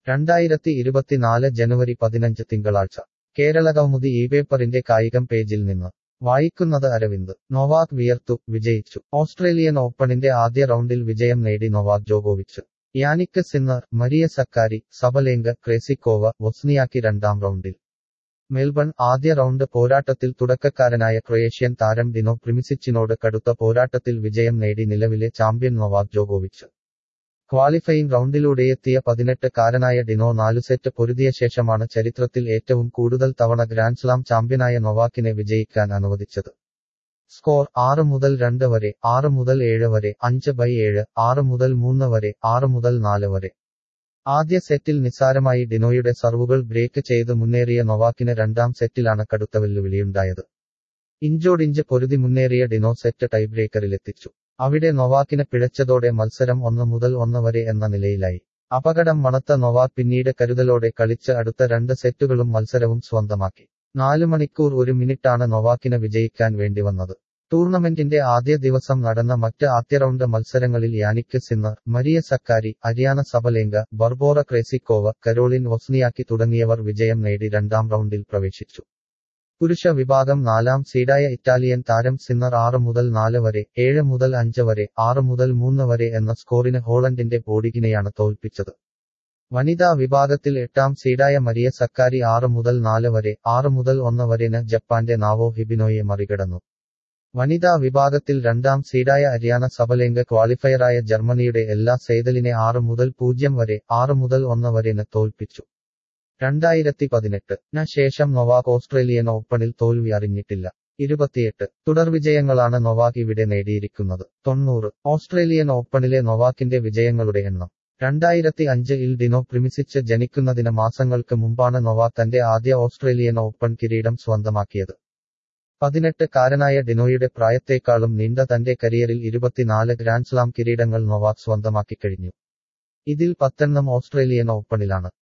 രണ്ടായിരത്തി ഇരുപത്തിനാല് ജനുവരി പതിനഞ്ച് തിങ്കളാഴ്ച കേരളകൗമുദി ഈ പേപ്പറിന്റെ കായികം പേജിൽ നിന്ന് വായിക്കുന്നത് അരവിന്ദ് നൊവാക് വിയർത്തു വിജയിച്ചു ഓസ്ട്രേലിയൻ ഓപ്പണിന്റെ ആദ്യ റൗണ്ടിൽ വിജയം നേടി നൊവാക് ജോകോവിച്ച് Jannik Sinner Maria Sakkari Sabalenka Krejcikova Wozniacki രണ്ടാം റൗണ്ടിൽ മെൽബൺ ആദ്യ റൗണ്ട് പോരാട്ടത്തിൽ തുടക്കക്കാരനായ ക്രൊയേഷ്യൻ താരം ഡിനോ പ്രിമിസിച്ചിനോട് കടുത്ത പോരാട്ടത്തിൽ വിജയം നേടി നിലവിലെ ചാമ്പ്യൻ നൊവാക് ജോകോവിച്ച് ക്വാളിഫയിംഗ് റൗണ്ടിലൂടെയെത്തിയ പതിനെട്ട് കാരനായ ഡിനോ നാലു സെറ്റ് പൊരുതിയ ശേഷമാണ് ചരിത്രത്തിൽ ഏറ്റവും കൂടുതൽ തവണ ഗ്രാൻഡ്സ്ലാം ചാമ്പ്യനായ നൊവാക്കിനെ വിജയിക്കാൻ അനുവദിച്ചത് സ്കോർ ആറ് മുതൽ രണ്ട് വരെ ആറ് മുതൽ ഏഴ് വരെ അഞ്ച് ബൈ ഏഴ് ആറ് മുതൽ മൂന്ന് വരെ ആറ് മുതൽ നാല് വരെ ആദ്യ സെറ്റിൽ നിസ്സാരമായി ഡിനോയുടെ സർവുകൾ ബ്രേക്ക് ചെയ്ത് മുന്നേറിയ നൊവാക്കിന് രണ്ടാം സെറ്റിലാണ് കടുത്ത വെല്ലുവിളിയുണ്ടായത് ഇഞ്ചോടിഞ്ച് പൊരുതി മുന്നേറിയ ഡിനോ സെറ്റ് ടൈബ്രേക്കറിലെത്തിച്ചു അവിടെ നൊവാക്കിന് പിഴച്ചതോടെ മത്സരം ഒന്ന് മുതൽ ഒന്ന് വരെ എന്ന നിലയിലായി അപകടം മണത്ത നൊവാക് പിന്നീട് കരുതലോടെ കളിച്ച് അടുത്ത രണ്ട് സെറ്റുകളും മത്സരവും സ്വന്തമാക്കി നാല് മണിക്കൂർ ഒരു മിനിറ്റാണ് നൊവാക്കിന് വിജയിക്കാൻ വേണ്ടി വന്നത് ടൂർണമെന്റിന്റെ ആദ്യ ദിവസം നടന്ന മറ്റ് ആദ്യ റൗണ്ട് മത്സരങ്ങളിൽ Jannik Sinner Maria Sakkari Aryna Sabalenka Barbora Krejcikova Caroline Wozniacki തുടങ്ങിയവർ വിജയം നേടി രണ്ടാം റൗണ്ടിൽ പ്രവേശിച്ചു പുരുഷ വിഭാഗം നാലാം സീഡായ ഇറ്റാലിയൻ താരം സിന്നർ ആറ് മുതൽ നാല് വരെ ഏഴ് മുതൽ അഞ്ച് വരെ ആറ് മുതൽ മൂന്ന് വരെ എന്ന സ്കോറിന് ഹോളണ്ടിന്റെ ബോഡിഗിനെയാണ് തോൽപ്പിച്ചത് വനിതാ വിഭാഗത്തിൽ എട്ടാം സീഡായ മരിയ സക്കാരി ആറ് മുതൽ നാല് വരെ ആറ് മുതൽ ഒന്ന് വരെന് ജപ്പാന്റെ നാവോ ഹിബിനോയെ മറികടന്നു വനിതാ വിഭാഗത്തിൽ രണ്ടാം സീഡായ അരിയാന സബലേങ്ക ക്വാളിഫയറായ ജർമ്മനിയുടെ എല്ലാ സെയ്തലിനെ ആറ് മുതൽ പൂജ്യം വരെ ആറ് മുതൽ ഒന്ന് വരെന് തോൽപ്പിച്ചു രണ്ടായിരത്തി പതിനെട്ട് ന ശേഷം നൊവാക് ഓസ്ട്രേലിയൻ ഓപ്പണിൽ തോൽവി അറിഞ്ഞിട്ടില്ല ഇരുപത്തിയെട്ട് തുടർ വിജയങ്ങളാണ് നൊവാക് ഇവിടെ നേടിയിരിക്കുന്നത് തൊണ്ണൂറ് ഓസ്ട്രേലിയൻ ഓപ്പണിലെ നൊവാക്കിന്റെ വിജയങ്ങളുടെ എണ്ണം രണ്ടായിരത്തി അഞ്ച് ഇൽ ഡിനോ പ്രിമിസിച്ച് ജനിക്കുന്നതിന് മാസങ്ങൾക്ക് മുമ്പാണ് നൊവാക് തന്റെ ആദ്യ ഓസ്ട്രേലിയൻ ഓപ്പൺ കിരീടം സ്വന്തമാക്കിയത് പതിനെട്ട് കാരനായ ഡിനോയുടെ പ്രായത്തേക്കാളും നീണ്ട തന്റെ കരിയറിൽ ഇരുപത്തിനാല് ഗ്രാൻഡ്സ്ലാം കിരീടങ്ങൾ നൊവാക് സ്വന്തമാക്കിക്കഴിഞ്ഞു ഇതിൽ പത്തെണ്ണം ഓസ്ട്രേലിയൻ ഓപ്പണിലാണ്